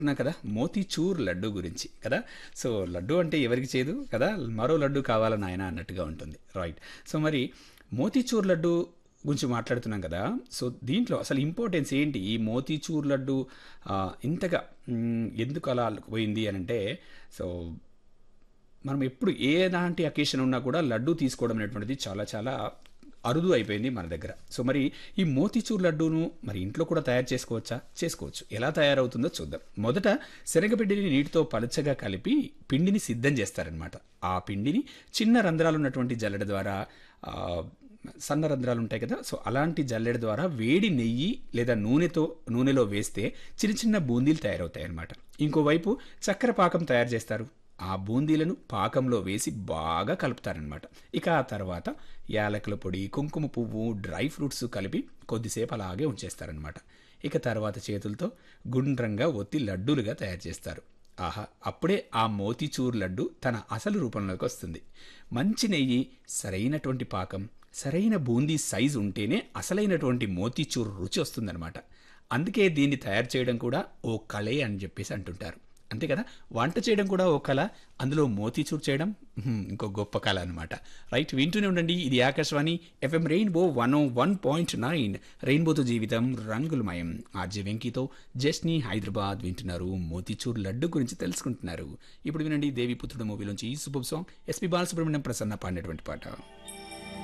ఉన్నా కదా మోతీచూర్ లడ్డు గురించి కదా సో లడ్డు అంటే ఎవరికి చేయదు కదా మరో లడ్డు కావాలని ఆయన అన్నట్టుగా ఉంటుంది రైట్ సో మరి మోతీచూర్ లడ్డు గురించి మాట్లాడుతున్నాం కదా సో దీంట్లో అసలు ఇంపార్టెన్స్ ఏంటి ఈ మోతీచూర్ లడ్డు ఆ, ఇంతగా మ్, ఎందుకు అలా పోయింది అని అంటే సో మనం ఎప్పుడు ఏలాంటి అకేషన్ ఉన్నా కూడా లడ్డు తీసుకోవడం అనేటువంటిది చాలా చాలా అరుదు అయిపోయింది మన దగ్గర సో మరి ఈ మోతీచూర్ లడ్డూను మరి ఇంట్లో కూడా తయారు చేసుకోవచ్చా చేసుకోవచ్చు ఎలా తయారవుతుందో చూద్దాం మొదట శనగపిండిని నీటితో పలచగా కలిపి పిండిని సిద్ధం చేస్తారనమాట ఆ పిండిని చిన్న రంధ్రాలు ఉన్నటువంటి జల్లెడ ద్వారా ఆ, సన్న రంధ్రాలు ఉంటాయి కదా సో అలాంటి జల్లెడ ద్వారా వేడి నెయ్యి లేదా నూనెతో నూనెలో వేస్తే చిన్న చిన్న బూందీలు తయారవుతాయి అన్నమాట ఇంకోవైపు చక్కెర పాకం తయారు చేస్తారు ఆ బూందీలను పాకంలో వేసి బాగా కలుపుతారనమాట ఇక ఆ తర్వాత యాలకుల పొడి కుంకుమ పువ్వు డ్రై ఫ్రూట్స్ కలిపి కొద్దిసేపు అలాగే ఉంచేస్తారనమాట ఇక తర్వాత చేతులతో గుండ్రంగా ఒత్తి లడ్డూలుగా తయారు చేస్తారు ఆహా అప్పుడే ఆ మోతీచూర్ లడ్డు తన అసలు రూపంలోకి వస్తుంది మంచి నెయ్యి సరైనటువంటి పాకం సరైన బూందీ సైజు ఉంటేనే అసలైనటువంటి మోతీచూర్ రుచి వస్తుందన్నమాట అందుకే దీన్ని తయారు చేయడం కూడా ఓ కళే అని చెప్పేసి అంటుంటారు అంతే కదా వంట చేయడం కూడా ఓ కళ అందులో మోతీచూర్ చేయడం హ్మ్, ఇంకో గొప్ప కళ అనమాట రైట్ వింటూనే ఉండండి ఇది Akashvani FM rainbow one one point nine రెయిన్బోతో జీవితం రంగులమయం ఆర్జే వెంకీతో జస్ని హైదరాబాద్ వింటున్నారు మోతీచూర్ లడ్డు గురించి తెలుసుకుంటున్నారు ఇప్పుడు వినండి దేవి పుత్రుడు మూవీలోంచి ఈ super song SP Balasubrahmanyam Prasanna పాడినటువంటి పాట